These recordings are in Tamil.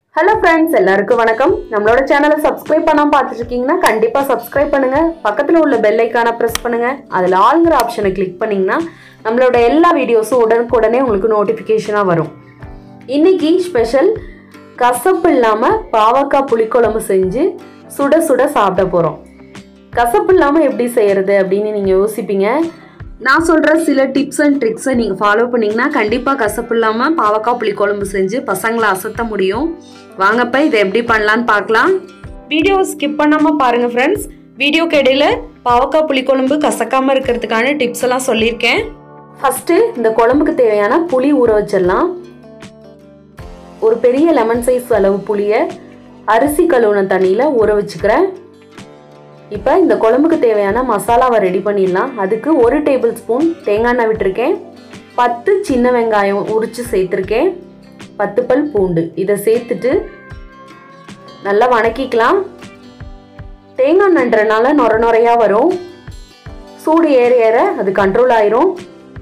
ஹலோ ஃப்ரெண்ட்ஸ் எல்லாருக்கும் வணக்கம் நம்மளோட சேனலை சப்ஸ்கிரைப் பண்ணாம பார்த்துட்டு இருக்கீங்கன்னா கண்டிப்பாக சப்ஸ்கிரைப் பண்ணுங்க பக்கத்தில் உள்ள பெல் ஐக்கானை ப்ரெஸ் பண்ணுங்க அதில் ஆளுங்கிற ஆப்ஷனை கிளிக் பண்ணீங்கன்னா நம்மளோட எல்லா வீடியோஸும் உடனுக்குடனே உங்களுக்கு நோட்டிஃபிகேஷனாக வரும் இன்னைக்கு ஸ்பெஷல் கசப்பு இல்லாமல் பாவக்காய் புளிக்குழம்பு செஞ்சு சுட சுட சாப்பிட போகிறோம் கசப்பு இல்லாமல் எப்படி செய்யறது அப்படின்னு நீங்கள் யோசிப்பீங்க நான் சொல்கிற சில டிப்ஸ் அண்ட் ட்ரிக்ஸை நீங்கள் ஃபாலோ பண்ணிங்கன்னா கண்டிப்பாக கசப்பு இல்லாமல் பாவக்காய் புளிக்குழம்பு செஞ்சு பசங்களை அசத்த முடியும் வாங்கப்ப இதை எப்படி பண்ணலான்னு பார்க்கலாம் வீடியோ ஸ்கிப் பண்ணாமல் பாருங்கள் ஃப்ரெண்ட்ஸ் வீடியோக்கு இடையில பாவக்காய் புளிக்குழம்பு கசக்காமல் இருக்கிறதுக்கான டிப்ஸ் எல்லாம் சொல்லியிருக்கேன் ஃபஸ்ட்டு இந்த குழம்புக்கு தேவையான புளி ஊற வச்சிடலாம் ஒரு பெரிய லெமன் சைஸ் அளவு புளியை அரிசி கழுவுன தண்ணியில் ஊற வச்சுக்கிறேன் இப்போ இந்த குழம்புக்கு தேவையான மசாலாவை ரெடி பண்ணிடலாம் அதுக்கு ஒரு டேபிள் ஸ்பூன் தேங்காய் எண்ணெய் விட்டுருக்கேன் பத்து சின்ன வெங்காயம் உரித்து சேர்த்துருக்கேன் பத்து பல் பூண்டு இதை சேர்த்துட்டு நல்லா வணக்கிக்கலாம் தேங்காய் நன்றனால நொர நொறையாக வரும் சூடு ஏற ஏற அது கண்ட்ரோல் ஆயிரும்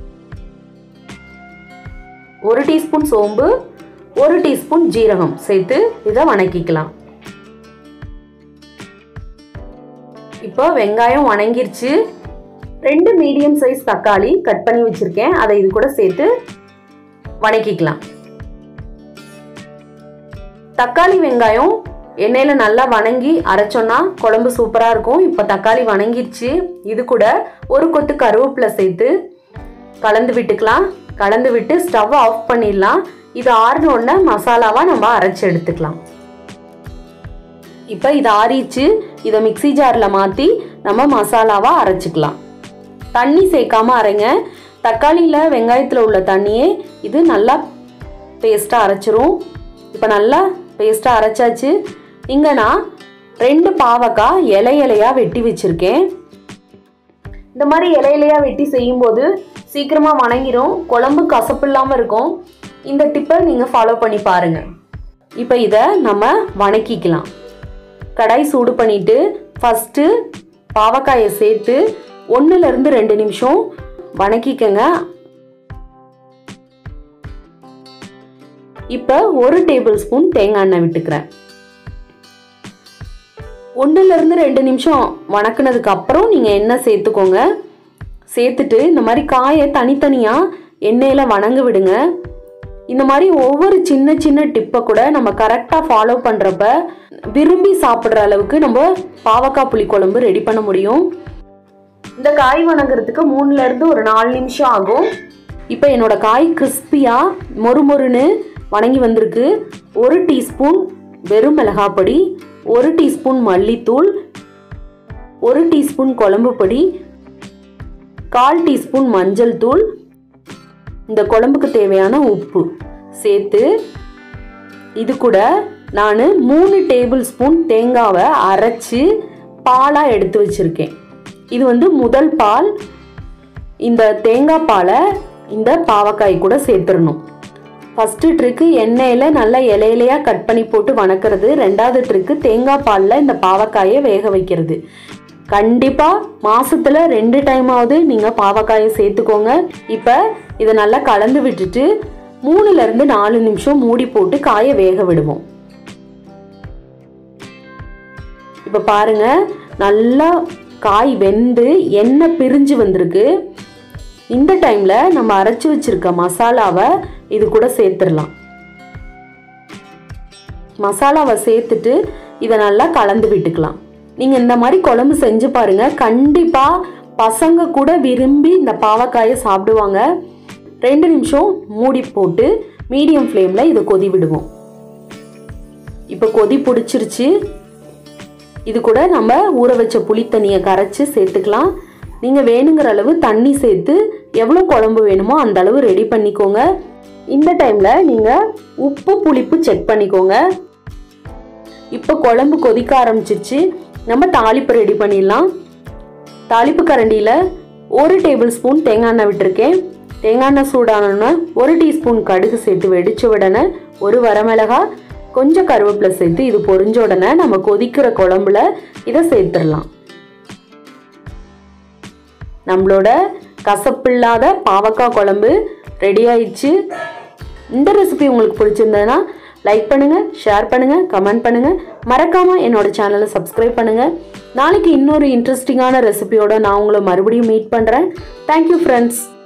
ஒரு டீஸ்பூன் சோம்பு ஒரு டீஸ்பூன் ஜீரகம் சேர்த்து இதை வணக்கிக்கலாம் இப்போ வெங்காயம் வணங்கிருச்சு ரெண்டு மீடியம் சைஸ் தக்காளி கட் பண்ணி வச்சிருக்கேன் அதை இது கூட சேர்த்து வணக்கிக்கலாம் தக்காளி வெங்காயம் எண்ணெயில் நல்லா வணங்கி அரைச்சோன்னா குழம்பு சூப்பராக இருக்கும் இப்போ தக்காளி வணங்கிருச்சு இது கூட ஒரு கொத்து கருவேப்பிலை சேர்த்து கலந்து விட்டுக்கலாம் கலந்து விட்டு ஸ்டவ் ஆஃப் பண்ணிடலாம் இது ஆறினோடனே மசாலாவாக நம்ம அரைச்சி எடுத்துக்கலாம் இப்போ இது ஆறிச்சு இதை மிக்சி ஜாரில் மாற்றி நம்ம மசாலாவாக அரைச்சிக்கலாம் தண்ணி சேர்க்காம அரைங்க தக்காளியில் வெங்காயத்தில் உள்ள தண்ணியே இது நல்லா பேஸ்ட்டாக அரைச்சிரும் இப்போ நல்லா பேஸ்ட்டாக அரைச்சாச்சு இங்கே நான் ரெண்டு பாவக்காய் இலை இலையாக வெட்டி வச்சுருக்கேன் இந்த மாதிரி இலை இலையாக வெட்டி செய்யும்போது சீக்கிரமாக வணங்கிரும் குழம்பு கசப்பு இல்லாமல் இருக்கும் இந்த டிப்பை நீங்கள் ஃபாலோ பண்ணி பாருங்கள் இப்போ இதை நம்ம வணக்கிக்கலாம் கடாய் சூடு பண்ணிட்டு ஃபஸ்ட்டு பாவக்காயை சேர்த்து ஒன்றுலேருந்து ரெண்டு நிமிஷம் வணக்கிக்கங்க இப்போ ஒரு டேபிள் ஸ்பூன் தேங்காய் எண்ணெய் விட்டுக்கிறேன் ஒன்றுலேருந்து ரெண்டு நிமிஷம் வணக்குனதுக்கு அப்புறம் நீங்கள் எண்ணெய் சேர்த்துக்கோங்க சேர்த்துட்டு இந்த மாதிரி காயை தனித்தனியாக எண்ணெயில் வணங்க விடுங்க இந்த மாதிரி ஒவ்வொரு சின்ன சின்ன டிப்பை கூட நம்ம கரெக்டாக ஃபாலோ பண்ணுறப்ப விரும்பி சாப்பிட்ற அளவுக்கு நம்ம பாவக்காய் புளி குழம்பு ரெடி பண்ண முடியும் இந்த காய் வணங்குறதுக்கு மூணுலேருந்து ஒரு நாலு நிமிஷம் ஆகும் இப்போ என்னோட காய் கிறிஸ்பியாக மொறுமொறுன்னு வணங்கி வந்திருக்கு ஒரு டீஸ்பூன் வெறும் மிளகாப்பொடி ஒரு டீஸ்பூன் மல்லித்தூள் ஒரு டீஸ்பூன் குழம்பு பொடி கால் டீஸ்பூன் மஞ்சள் தூள் இந்த குழம்புக்கு தேவையான உப்பு சேர்த்து இது கூட நான் மூணு டேபிள் ஸ்பூன் தேங்காவை அரைச்சி பாலாக எடுத்து வச்சுருக்கேன் இது வந்து முதல் பால் இந்த தேங்காய் பாலை இந்த பாவக்காய் கூட சேர்த்துடணும் ஃபஸ்ட்டு ட்ரிக்கு எண்ணெயில் நல்லா இலையிலையாக கட் பண்ணி போட்டு வணக்கிறது ரெண்டாவது ட்ரிக்கு தேங்காய் பாலில் இந்த பாவக்காயை வேக வைக்கிறது கண்டிப்பாக மாதத்தில் ரெண்டு டைமாவது நீங்கள் பாவக்காயை சேர்த்துக்கோங்க இப்போ இதை நல்லா கலந்து விட்டுட்டு மூணுலேருந்து நாலு நிமிஷம் மூடி போட்டு காயை வேக விடுவோம் இப்போ பாருங்க நல்லா காய் வெந்து எண்ணெய் பிரிஞ்சு வந்திருக்கு இந்த டைமில் நம்ம அரைச்சி வச்சிருக்க மசாலாவை இது கூட சேர்த்துடலாம் மசாலாவை சேர்த்துட்டு இதை நல்லா கலந்து விட்டுக்கலாம் நீங்கள் இந்த மாதிரி குழம்பு செஞ்சு பாருங்க கண்டிப்பாக பசங்க கூட விரும்பி இந்த பாவக்காயை சாப்பிடுவாங்க ரெண்டு நிமிஷம் மூடி போட்டு மீடியம் ஃப்ளேமில் இதை கொதி விடுவோம் இப்போ கொதி பிடிச்சிருச்சு இது கூட நம்ம ஊற வச்ச புளி தண்ணியை கரைச்சி சேர்த்துக்கலாம் நீங்கள் வேணுங்கிற அளவு தண்ணி சேர்த்து எவ்வளோ குழம்பு வேணுமோ அந்த அளவு ரெடி பண்ணிக்கோங்க இந்த டைமில் நீங்கள் உப்பு புளிப்பு செக் பண்ணிக்கோங்க இப்போ குழம்பு கொதிக்க ஆரம்பிச்சிருச்சு நம்ம தாளிப்பு ரெடி பண்ணிடலாம் தாளிப்பு கரண்டியில் ஒரு டேபிள் ஸ்பூன் தேங்காய் எண்ணெய் விட்டுருக்கேன் தேங்காய் எண்ணெய் சூடானோன்னு ஒரு டீஸ்பூன் கடுகு சேர்த்து வெடிச்ச உடனே ஒரு வரமிளகாய் கொஞ்சம் கருவேப்பிலை சேர்த்து இது பொரிஞ்ச உடனே நம்ம கொதிக்கிற குழம்புல இதை சேர்த்துடலாம் நம்மளோட கசப்பில்லாத பாவக்காய் குழம்பு ரெடி ஆயிடுச்சு இந்த ரெசிபி உங்களுக்கு பிடிச்சிருந்ததுன்னா லைக் பண்ணுங்கள் ஷேர் பண்ணுங்கள் கமெண்ட் பண்ணுங்கள் மறக்காமல் என்னோட சேனலை சப்ஸ்கிரைப் பண்ணுங்கள் நாளைக்கு இன்னொரு இன்ட்ரெஸ்டிங்கான ரெசிபியோட நான் உங்களை மறுபடியும் மீட் பண்ணுறேன் தேங்க்யூ ஃப்ரெண்ட்ஸ்